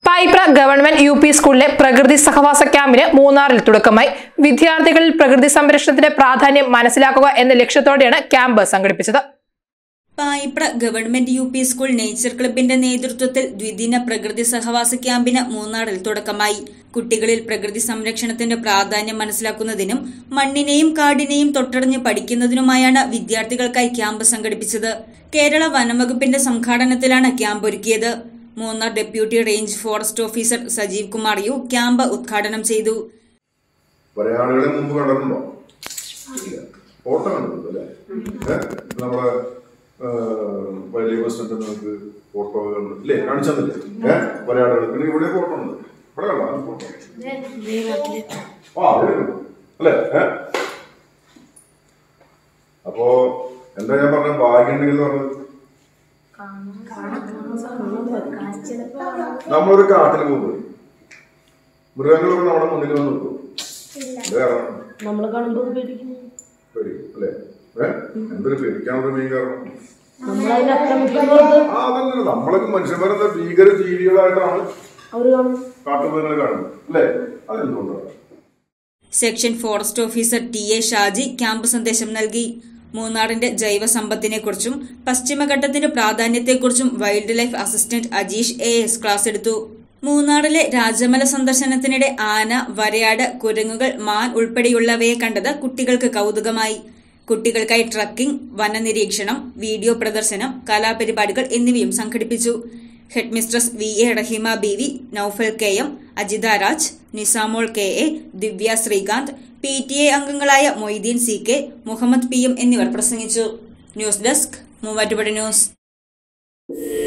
Payipra government U P സ്കൂളിലെ പ്രകൃതി സഹവാസ ക്യാമ്പിന് മൂന്നാറിൽ തുടക്കമായി വിദ്യാർത്ഥികളിൽ പ്രകൃതി സംരക്ഷണത്തിന്റെ പ്രാധാന്യം മനസ്സിലാക്കുക എന്ന ലക്ഷ്യത്തോടെയാണ് ക്യാമ്പ് സംഘടിപ്പിച്ചത് Payipra government U P school nature ക്ലബിന്റെ നേതൃത്വത്തിൽ ദ്വിദിന പ്രകൃതി സഹവാസ ക്യാമ്പിന് മൂന്നാറിൽ തുടക്കമായി കുട്ടികളിൽ പ്രകൃതി സംരക്ഷണത്തിന്റെ പ്രാധാന്യം മനസ്സിലാക്കുന്നതിനും മണ്ണിനെയും കാടിനെയും തൊട്ടറിഞ്ഞ് പഠിക്കുന്നതിനുമായാണ് വിദ്യാർത്ഥികൾക്കായി ക്യാമ്പ് സംഘടിപ്പിച്ചത് കേരള വനംവകുപ്പിന്റെ സംഘാടനത്തിലാണ് ക്യാമ്പ് ഒരുക്കിയത് Munnar deputy range forest officer Sajeev Kumar U camp ഉദ്ഘാടനം ചെയ്തു വരയാടുകളെ മുമ്പ് കണ്ടിട്ടുണ്ടോ ഇല്ല ഫോട്ടോ കണ്ടിട്ടുണ്ട് അല്ലേ ഏഹ് നമ്മളെ വലിയ ബസ് സ്റ്റാൻഡിൽ നമുക്ക് ഫോട്ടോ കണ്ടു ഇല്ലേ കാണിച്ചു തന്നില്ലേ ഏഹ് വരയാടുകൾ പിന്നെ ഇവിടെ ഫോട്ടോ ഉണ്ട് ഇവിടെ കണ്ടോ ഫോട്ടോ ആ അവിടെ ഉണ്ട്. അല്ലേ ഏഹ് അപ്പോ എന്താ ഞാൻ പറഞ്ഞ ഭാഗ്യം ഉണ്ടെങ്കിൽ എന്ന് പറഞ്ഞത് നമ്മളൊരു കാട്ടിൽ പോകുന്നത് മൃഗങ്ങളൊക്കെ നമ്മുടെ മുന്നിൽ വന്ന് നിൽക്കും എന്ത് കാരണം നമ്മളെ കാണുമ്പോൾ പേടിക്കുന്നു പേടി അല്ലേ ഏഹ് എന്തൊരു പേടിക്കാനുള്ള മെയിൻ കാരണം നമ്മളതിനെ ആക്രമിക്കുന്നവർക്ക് ആ അതല്ല നമ്മളൊക്കെ മനുഷ്യന്മാരെന്താ ഭീകര ജീവികളായിട്ടാണ് അവർ കാണും കാട്ടുമൃഗങ്ങളെ കാണുന്നത് അല്ലേ അതെന്തുകൊണ്ടാണ് section forest officer T A Shaji camp സന്ദേശം നൽകി മൂന്നാറിന്റെ ജൈവ സമ്പത്തിനെക്കുറിച്ചും പശ്ചിമഘട്ടത്തിന്റെ പ്രാധാന്യത്തെക്കുറിച്ചും wild life assistant Ajeesh A S class എടുത്തു മൂന്നാറിലെ രാജമല സന്ദർശനത്തിനിടെ ആന വരയാട് കുരങ്ങുകൾ മാൻ ഉൾപ്പെടെയുള്ളവയെ കണ്ടത് കുട്ടികൾക്ക് കൗതുകമായി കുട്ടികൾക്കായി ട്രക്കിംഗ് വനനിരീക്ഷണം വീഡിയോ പ്രദർശനം കലാപരിപാടികൾ എന്നിവയും സംഘടിപ്പിച്ചു headmistress V A Rahima B V Naufal K M Ajitha Raj Nisamol K A Divya Sreekanth P T A അംഗങ്ങളായ Moideen C K Muhammad P M എന്നിവർ പ്രസംഗിച്ചു ന്യൂസ് ഡെസ്ക് മൂവാറ്റുപുഴ ന്യൂസ്